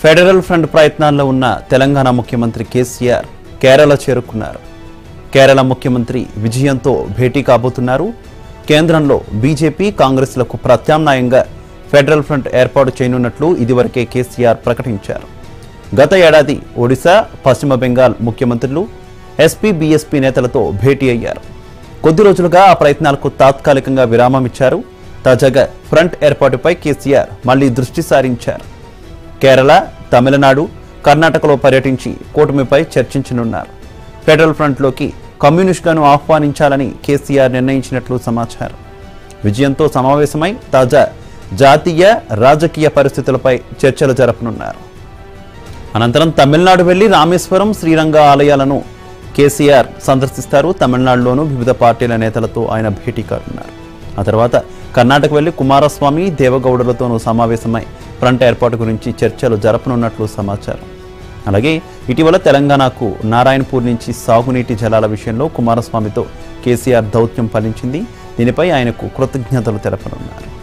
federal front ప్రయత్నాల్లో ఉన్న తెలంగాణ ముఖ్యమంత్రి కేసీఆర్ కేరళ చేరుకున్నారు కేరళ ముఖ్యమంత్రి విజయంతో భేటీ కాబోతున్నారు కేంద్రంలో బీజేపీ కాంగ్రెస్లకు ప్రత్యామ్నాయంగా ఫెడరల్ ఫ్రంట్ ఏర్పాటు చేయనున్నట్లు ఇదివరకే కేసీఆర్ ప్రకటించారు గత ఏడాది ఒడిశా పశ్చిమ బెంగాల్ ముఖ్యమంత్రులు ఎస్పీ బీఎస్పీ నేతలతో భేటీ అయ్యారు కొద్ది రోజులుగా ఆ ప్రయత్నాలకు తాత్కాలికంగా విరామం ఇచ్చారు తాజాగా ఫ్రంట్ ఏర్పాటుపై కేసీఆర్ మళ్లీ దృష్టి సారించారు కేరళ తమిళనాడు కర్ణాటకలో పర్యటించి కూటమిపై చర్చించనున్నారు ఫెడరల్ ఫ్రంట్లోకి కమ్యూనిస్టులను ఆహ్వానించాలని కేసీఆర్ నిర్ణయించినట్లు సమాచారం విజయంతో సమావేశమై తాజా జాతీయ రాజకీయ పరిస్థితులపై చర్చలు జరపనున్నారు అనంతరం తమిళనాడు వెళ్లి రామేశ్వరం శ్రీరంగ ఆలయాలను కేసీఆర్ సందర్శిస్తారు తమిళనాడులోనూ వివిధ పార్టీల నేతలతో ఆయన భేటీ కానున్నారు ఆ తర్వాత కర్ణాటక వెళ్లి కుమారస్వామి దేవగౌడలతోనూ సమావేశమై ఫ్రంట్ ఏర్పాటు గురించి చర్చలు జరపనున్నట్లు సమాచారం అలాగే ఇటీవల తెలంగాణకు నారాయణపూర్ నుంచి సాగునీటి జలాల విషయంలో కుమారస్వామితో కేసీఆర్ దౌత్యం ఫలించింది దీనిపై ఆయనకు కృతజ్ఞతలు తెలపనున్నారు